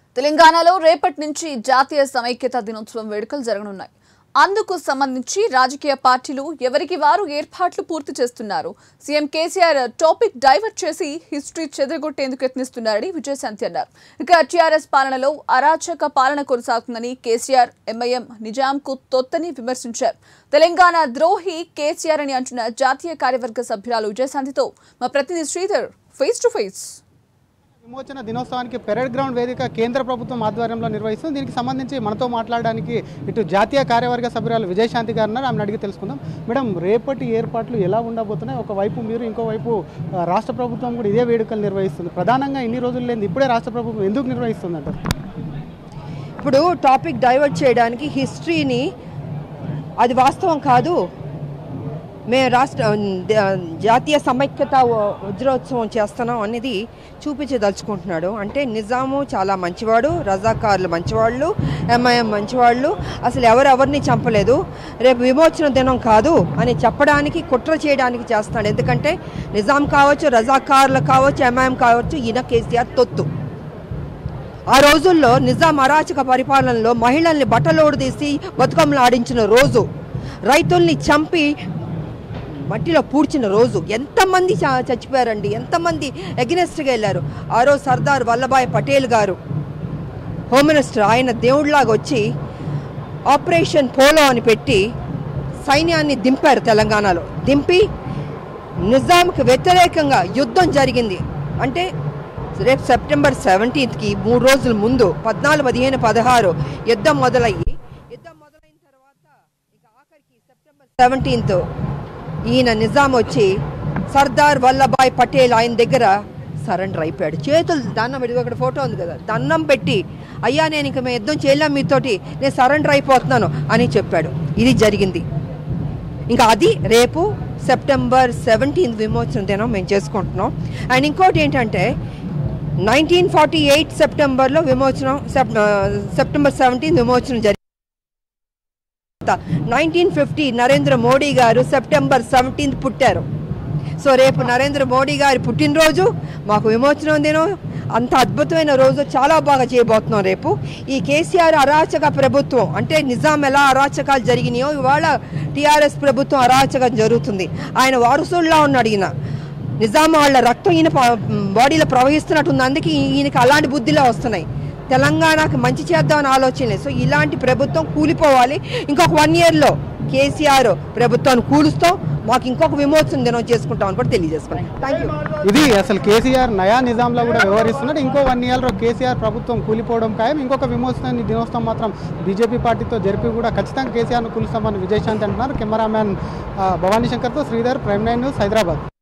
తెలంగాణలో రేపటి నుంచి జాతీయ సమైక్యత దినోత్సవం వేడుకలు జరగనున్నాయి అందుకు సంబంధించి రాజకీయ పార్టీలు ఎవరికి వారు ఏర్పాట్లు పూర్తి చేస్తున్నారు సీఎం కేసీఆర్ టాపిక్ డైవర్ట్ చేసి హిస్టరీ చెదరగొట్టేందుకు యత్నిస్తున్నారని విజయశాంతి అన్నారు ఇక టీఆర్ఎస్ పాలనలో అరాచక పాలన కొనసాగుతుందని కేసీఆర్ ఎంఐఎం నిజాంకు తొత్తని విమర్శించారు తెలంగాణ ద్రోహి కేసీఆర్ అని అంటున్న జాతీయ కార్యవర్గ సభ్యురాలు విజయశాంతితో మా ప్రతినిధి శ్రీధర్ ఫేస్ టు ఫేస్ విమోచన దినోత్సవానికి పెరేడ్ గ్రౌండ్ వేదిక కేంద్ర ప్రభుత్వం ఆధ్వర్యంలో నిర్వహిస్తుంది దీనికి సంబంధించి మనతో మాట్లాడడానికి ఇటు జాతీయ కార్యవర్గ సభ్యురాలు విజయశాంతి గారు ఉన్నారు ఆమెను అడిగి తెలుసుకుందాం మేడం రేపటి ఏర్పాట్లు ఎలా ఉండబోతున్నాయి ఒకవైపు మీరు ఇంకోవైపు ఆ, రాష్ట్ర ప్రభుత్వం కూడా ఇదే వేడుకలు నిర్వహిస్తుంది ప్రధానంగా ఇన్ని రోజులు లేని ఇప్పుడే రాష్ట్ర ప్రభుత్వం ఎందుకు నిర్వహిస్తుంది అంటారు ఇప్పుడు టాపిక్ డైవర్ట్ చేయడానికి హిస్టరీని అది వాస్తవం కాదు మేము రాష్ట్ర ద- జాతీయ సమైక్యత వ- వజ్రోత్సవం చేస్తున్నాం అనేది చూపించదలుచుకుంటున్నాడు అంటే నిజాము చాలా మంచివాడు రజాకారులు మంచివాళ్ళు ఎంఐఎం మంచివాళ్ళు అసలు ఎవరెవరిని చంపలేదు రేపు విమోచన దినం కాదు అని చెప్పడానికి కుట్ర చేయడానికి చేస్తున్నాడు ఎందుకంటే నిజాం కావచ్చు రజాకారులు కావచ్చు ఎంఐఎం కావచ్చు ఈయన కేసీఆర్ తొత్తు ఆ రోజుల్లో నిజాం అరాచక పరిపాలనలో మహిళల్ని బట్టలోడు తీసి బతుకమ్మలు ఆడించిన రోజు రైతుల్ని చంపి మట్టిలో పూడ్చిన రోజు ఎంతమంది చ- చచ్చిపోయారండి ఎంతమంది ఎగ్నెస్ట్గా వెళ్ళారు ఆ రోజు సర్దార్ వల్లభాయ్ పటేల్ గారు హోమ్ మినిస్టర్ ఆయన దేవుడిలాగా వచ్చి ఆపరేషన్ పోలో అని పెట్టి సైన్యాన్ని దింపారు తెలంగాణలో దింపి నిజాంకి వ్యతిరేకంగా యుద్ధం జరిగింది అంటే రేపు సెప్టెంబర్ సెవెంటీన్త్కి మూడు రోజుల ముందు పద్నాలుగు పదిహేను పదహారు యుద్ధం మొదలయ్యి యుద్ధం మొదలైన తర్వాత ఇక ఆఖరికి సెప్టెంబర్ సెవెంటీన్త్ ఈయన నిజాం వచ్చి సర్దార్ వల్లభాయ్ పటేల్ ఆయన దగ్గర సరెండర్ అయిపోయాడు చేతులు దండం పెట్టి అక్కడ ఫోటో ఉంది కదా దండం పెట్టి అయ్యా నేను ఇంక మేము యుద్ధం చేయలేం మీతోటి నేను సరెండర్ అయిపోతున్నాను అని చెప్పాడు ఇది జరిగింది ఇంకా అది రేపు సెప్టెంబర్ సెవెంటీన్త్ విమోచన దినం మేము చేసుకుంటున్నాం అండ్ ఇంకోటి ఏంటంటే నైన్టీన్ ఫార్టీ ఎయిట్ సెప్టెంబర్లో విమోచనం సెప్ సెప్టెంబర్ సెవెంటీన్త్ విమోచనం జరిగింది నైన్టీన్ ఫిఫ్టీ నరేంద్ర మోడీ గారు సెప్టెంబర్ సెవెంటీన్త్ పుట్టారు సో రేపు నరేంద్ర మోడీ గారి పుట్టినరోజు మాకు విమోచనం దినం అంత అద్భుతమైన రోజు చాలా బాగా చేయబోతున్నాం రేపు ఈ కేసీఆర్ అరాచక ప్రభుత్వం అంటే నిజాం ఎలా అరాచకాలు జరిగినాయో ఇవాళ టీఆర్ఎస్ ప్రభుత్వం అరాచకం జరుగుతుంది ఆయన వారసుల్లా ఉన్నాడు ఈయన నిజాం వాళ్ళ రక్తం ఈయన ప- బాడీలో ప్రవహిస్తున్నట్టుంది అందుకే ఈ- ఈయనకి అలాంటి బుద్ధిలో వస్తున్నాయి తెలంగాణకి మంచి చేద్దామని ఆలోచన లేదు సో ఇలాంటి ప్రభుత్వం కూలిపోవాలి ఇంకొక వన్ ఇయర్లో కేసీఆర్ ప్రభుత్వాన్ని కూలుస్తాం మాకు ఇంకొక విమోచన దినం చేసుకుంటాం అని కూడా తెలియజేసుకున్నాం థ్యాంక్ యూ ఇది అసలు కేసీఆర్ నయా నిజాంలో కూడా వ్యవహరిస్తున్నాడు ఇంకో వన్ ఇయర్లో కేసీఆర్ ప్రభుత్వం కూలిపోవడం ఖాయం ఇంకొక విమోచన దినోత్సవం మాత్రం బీజేపీ పార్టీతో జరిపి కూడా ఖచ్చితంగా కేసీఆర్ను కూలుస్తామని విజయశాంతి అంటున్నారు కెమెరామ్యాన్ ఆ, భవానీ శంకర్తో Sridhar prime nine news Hyderabad